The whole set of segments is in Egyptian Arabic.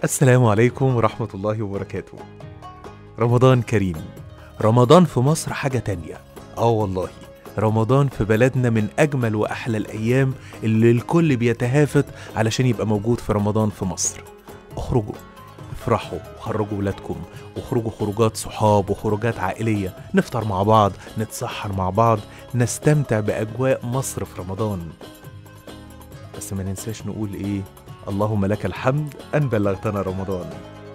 السلام عليكم ورحمة الله وبركاته رمضان كريم رمضان في مصر حاجة تانية اه والله رمضان في بلدنا من أجمل وأحلى الأيام اللي الكل بيتهافت علشان يبقى موجود في رمضان في مصر اخرجوا افرحوا وخرجوا ولادكم وخرجوا خروجات صحاب وخروجات عائلية نفطر مع بعض نتسحر مع بعض نستمتع بأجواء مصر في رمضان بس ما ننساش نقول ايه اللهم لك الحمد أن بلغتنا رمضان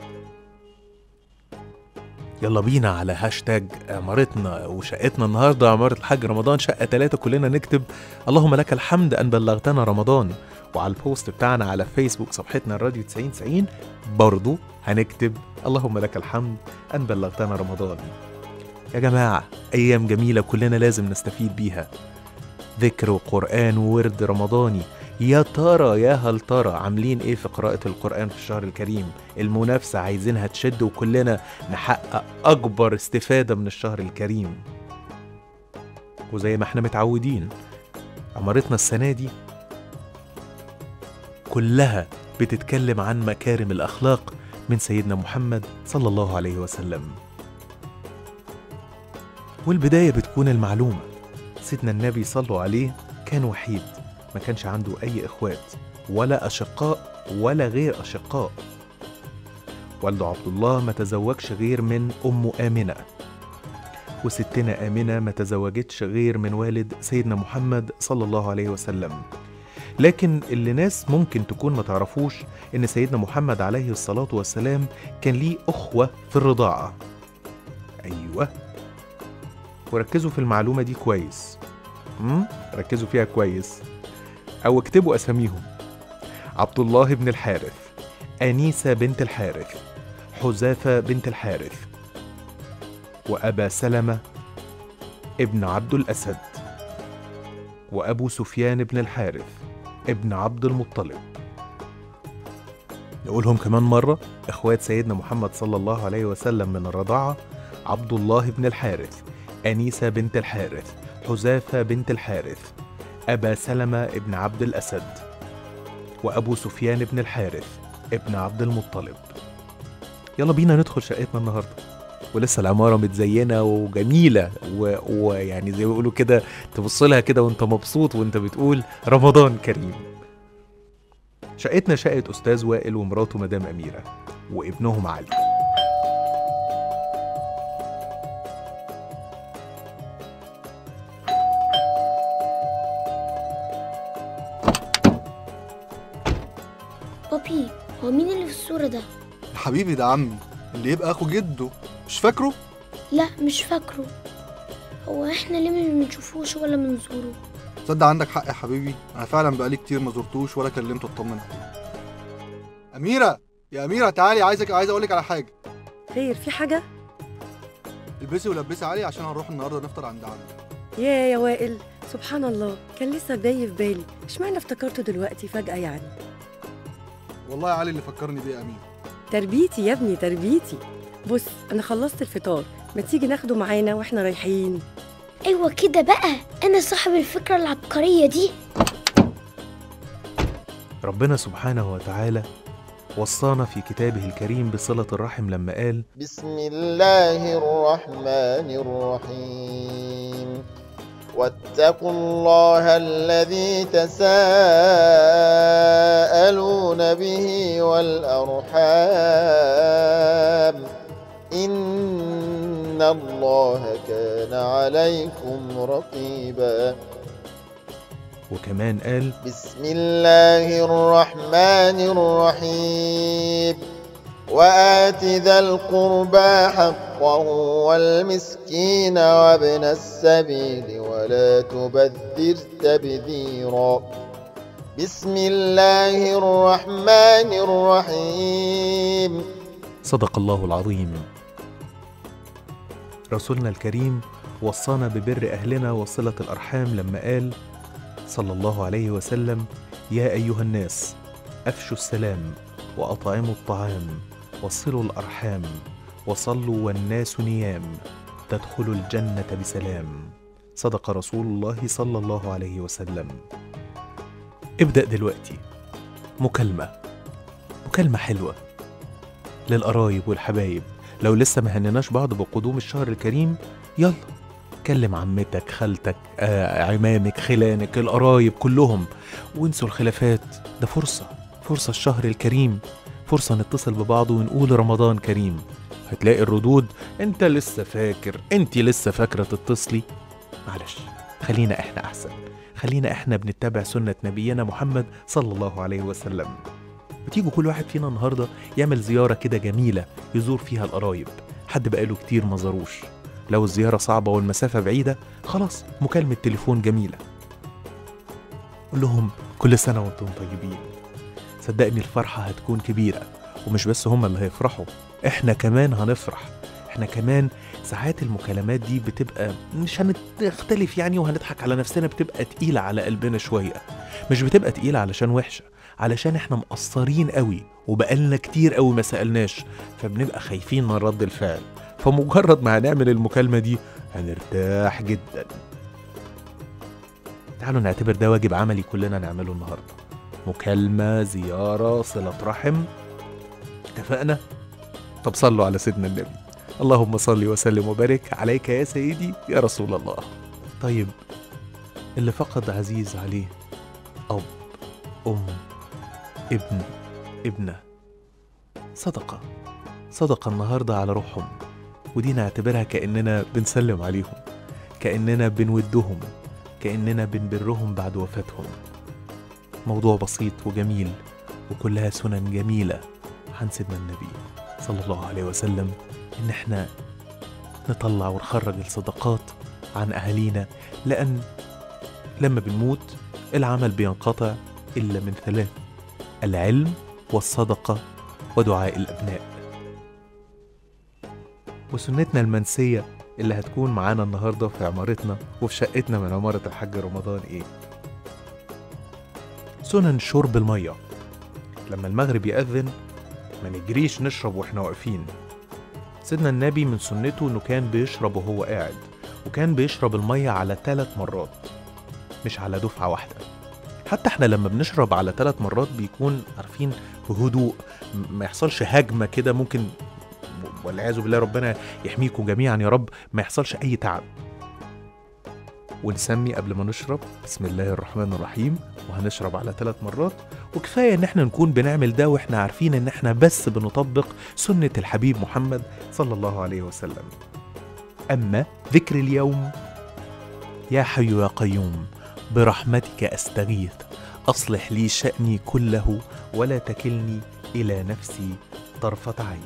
يلا بينا على هاشتاج عمارتنا وشقتنا النهارده عمارة الحاج رمضان شقة تلاتة كلنا نكتب اللهم لك الحمد أن بلغتنا رمضان وعلى البوست بتاعنا على فيسبوك صفحتنا الراديو 9090 برضو هنكتب اللهم لك الحمد أن بلغتنا رمضان يا جماعة أيام جميلة كلنا لازم نستفيد بيها ذكر وقرآن وورد رمضاني يا ترى يا هل ترى عاملين ايه في قراءة القرآن في الشهر الكريم المنافسة عايزينها تشد وكلنا نحقق أكبر استفادة من الشهر الكريم وزي ما احنا متعودين عمارتنا السنة دي كلها بتتكلم عن مكارم الأخلاق من سيدنا محمد صلى الله عليه وسلم والبداية بتكون المعلومة سيدنا النبي صلوا عليه كان وحيد ما كانش عنده أي إخوات ولا أشقاء ولا غير أشقاء والده عبد الله ما تزوجش غير من أم آمنة وستنا آمنة ما تزوجتش غير من والد سيدنا محمد صلى الله عليه وسلم لكن اللي ناس ممكن تكون ما تعرفوش إن سيدنا محمد عليه الصلاة والسلام كان ليه أخوة في الرضاعة أيوة وركزوا في المعلومة دي كويس مم؟ ركزوا فيها كويس أو اكتبوا أساميهم عبد الله بن الحارث أنيسة بنت الحارث حذافة بنت الحارث وأبا سلمة ابن عبد الأسد وأبو سفيان بن الحارث ابن عبد المطلب نقولهم كمان مرة إخوات سيدنا محمد صلى الله عليه وسلم من الرضاعة عبد الله بن الحارث أنيسة بنت الحارث حذافة بنت الحارث أبا سلمة ابن عبد الأسد وأبو سفيان بن الحارث ابن عبد المطلب يلا بينا ندخل شقتنا النهاردة ولسه العمارة متزينة وجميلة و- ويعني زي ما بيقولوا كده تبص لها كده وانت مبسوط وانت بتقول رمضان كريم شقتنا شقة أستاذ وائل ومراته مدام أميرة وابنهم علي بابي هو مين اللي في الصورة ده؟ حبيبي ده عمي اللي يبقى اخو جده مش فاكره لا مش فاكره هو احنا ليه ما بنشوفوش ولا بنزوره؟ تصدق عندك حق يا حبيبي انا فعلا بقالي كتير ما زرتوش ولا كلمته اطمن عليه اميره يا اميره تعالي عايزك عايز اقول لك على حاجه خير في حاجة؟ البسي ولبسي علي عشان هنروح النهارده نفطر عند عمي يا يا وائل سبحان الله كان لسه باي في بالي اشمعنى افتكرته دلوقتي فجأة يعني والله يا علي اللي فكرني بيه يا اميره تربيتي يا ابني تربيتي بص انا خلصت الفطار ما تيجي ناخده معانا واحنا رايحين ايوه كده بقى انا صاحب الفكرة العبقرية دي ربنا سبحانه وتعالى وصانا في كتابه الكريم بصلة الرحم لما قال بسم الله الرحمن الرحيم واتقوا الله الذي تساءلون به والأرحام إن الله كان عليكم رقيباً وكمان قال بسم الله الرحمن الرحيم وآت ذا القربى حقه والمسكين وابن السبيل ولا تبذر تبذيرا بسم الله الرحمن الرحيم صدق الله العظيم رسولنا الكريم وصانا ببر أهلنا وصلة الأرحام لما قال صلى الله عليه وسلم يا أيها الناس أفشوا السلام وأطعموا الطعام وصلوا الأرحام وصلوا والناس نيام تدخلوا الجنة بسلام صدق رسول الله صلى الله عليه وسلم ابدأ دلوقتي مكالمة مكالمة حلوة للقرايب والحبايب لو لسه ما هنناش بعض بقدوم الشهر الكريم يلا كلم عمتك خالتك آه، عمامك خلانك القرايب كلهم وانسوا الخلافات ده فرصة فرصة الشهر الكريم فرصة نتصل ببعض ونقول رمضان كريم هتلاقي الردود انت لسه فاكر انت لسه فاكرة تتصلي معلش خلينا احنا احسن خلينا احنا بنتبع سنة نبينا محمد صلى الله عليه وسلم وتيجوا كل واحد فينا النهاردة يعمل زيارة كده جميلة يزور فيها القرايب حد بقاله كتير ما زاروش لو الزيارة صعبة والمسافة بعيدة خلاص مكالمة تليفون جميلة قول لهم كل سنة وانتم طيبين صدقني الفرحة هتكون كبيرة ومش بس هما اللي هيفرحوا احنا كمان هنفرح احنا كمان ساعات المكالمات دي بتبقى مش هنختلف يعني وهنضحك على نفسنا بتبقى تقيلة على قلبنا شوية مش بتبقى تقيلة علشان وحشة علشان احنا مقصرين قوي وبقالنا كتير قوي ما سألناش فبنبقى خايفين من رد الفعل فمجرد ما هنعمل المكالمة دي هنرتاح جدا تعالوا نعتبر ده واجب عملي كلنا نعمله النهاردة مكالمة زيارة صلة رحم اتفقنا؟ طب صلوا على سيدنا النبي اللهم صل وسلم وبارك عليك يا سيدي يا رسول الله طيب اللي فقد عزيز عليه أب أم ابن ابنة صدقة صدقة النهاردة على روحهم ودي نعتبرها كأننا بنسلم عليهم كأننا بنودهم كأننا بنبرهم بعد وفاتهم موضوع بسيط وجميل وكلها سنن جميلة عن سيدنا النبي صلى الله عليه وسلم إن إحنا نطلع ونخرج الصدقات عن أهالينا لأن لما بنموت العمل بينقطع إلا من ثلاث العلم والصدقة ودعاء الأبناء وسنتنا المنسية اللي هتكون معانا النهاردة في عمارتنا وفي شقتنا من عمارة الحاج رمضان إيه؟ سنن شرب المية لما المغرب يأذن ما نجريش نشرب واحنا واقفين سيدنا النبي من سنته انه كان بيشرب وهو قاعد وكان بيشرب المية على ثلاث مرات مش على دفعة واحدة حتى احنا لما بنشرب على ثلاث مرات بيكون عارفين في هدوء م- ما يحصلش هجمة كده ممكن والعياذ بالله ربنا يحميكم جميعا يا رب ما يحصلش اي تعب ونسمي قبل ما نشرب بسم الله الرحمن الرحيم وهنشرب على ثلاث مرات وكفايه ان احنا نكون بنعمل ده واحنا عارفين ان احنا بس بنطبق سنه الحبيب محمد صلى الله عليه وسلم اما ذكر اليوم يا حي يا قيوم برحمتك استغيث اصلح لي شاني كله ولا تكلني الى نفسي طرفه عين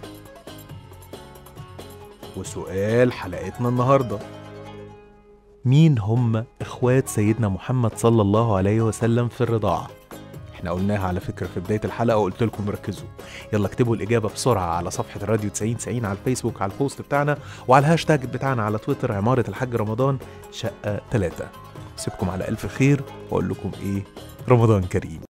وسؤال حلقتنا النهارده مين هم اخوات سيدنا محمد صلى الله عليه وسلم في الرضاعه احنا قلناها على فكره في بدايه الحلقه وقلت لكم ركزوا يلا اكتبوا الاجابه بسرعه على صفحه راديو 90 90 على الفيسبوك على البوست بتاعنا وعلى الهاشتاج بتاعنا على تويتر عماره الحاج رمضان شقه 3 سيبكم على الف خير واقول لكم ايه رمضان كريم